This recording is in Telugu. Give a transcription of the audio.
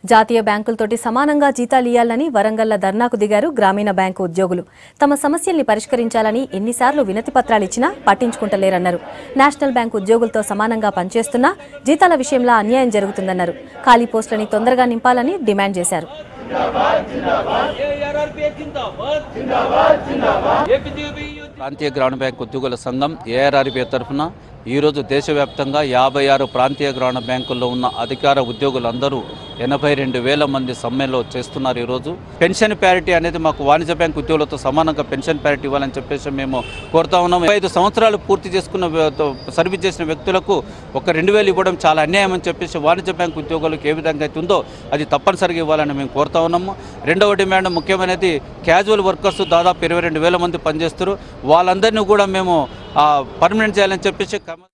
జాతీయ బ్యాంకులతోటి సమానంగా జీతాలియ్యాలని వరంగల్ల ధర్నాకు దిగారు గ్రామీణ బ్యాంకు ఉద్యోగులు తమ సమస్యల్ని పరిష్కరించాలని ఎన్నిసార్లు వినతి పత్రాలు ఇచ్చినా పట్టించుకుంటలేరన్నారు నేషనల్ బ్యాంక్ ఉద్యోగులతో సమానంగా పనిచేస్తున్నా జీతాల విషయంలో అన్యాయం జరుగుతుందన్నారు ఖాళీ పోస్టులని తొందరగా నింపాలని డిమాండ్ చేశారు ఏఆర్ఆర్పీ జిందాబాద్ జిందాబాద్ జిందాబాద్ ఏపీజీబీ ప్రాంతీయ గ్రామీణ బ్యాంక్ ఉద్యోగుల సంఘం ఏఆర్ఆర్బీ తరఫున ఈరోజు దేశవ్యాప్తంగా యాభై ఆరు ప్రాంతీయ గ్రామీణ బ్యాంకుల్లో ఉన్న అధికార ఉద్యోగులందరూ ఎనభై రెండు వేల మంది సమ్మెలో చేస్తున్నారు ఈరోజు పెన్షన్ ప్యారిటీ అనేది మాకు వాణిజ్య బ్యాంక్ ఉద్యోగులతో సమానంగా పెన్షన్ ప్యారిటీ ఇవ్వాలని చెప్పేసి మేము కోరుతా ఉన్నాం ఐదు సంవత్సరాలు పూర్తి చేసుకున్న వ్య- సర్వీస్ చేసిన వ్యక్తులకు ఒక రెండు వేలు ఇవ్వడం చాలా అన్యాయం అని చెప్పేసి వాణిజ్య బ్యాంక్ ఉద్యోగులకు ఏ విధంగా అయితే ఉందో అది తప్పనిసరిగా ఇవ్వాలని మేము కోరుతా ఉన్నాము రెండవ డిమాండ్ ముఖ్యమైనది క్యాజువల్ వర్కర్స్ దాదాపు ఇరవై రెండు వేల మంది పనిచేస్తారు వాళ్ళందరినీ కూడా మేము పర్మనెంట్ చేయాలని చెప్పేసి కమ-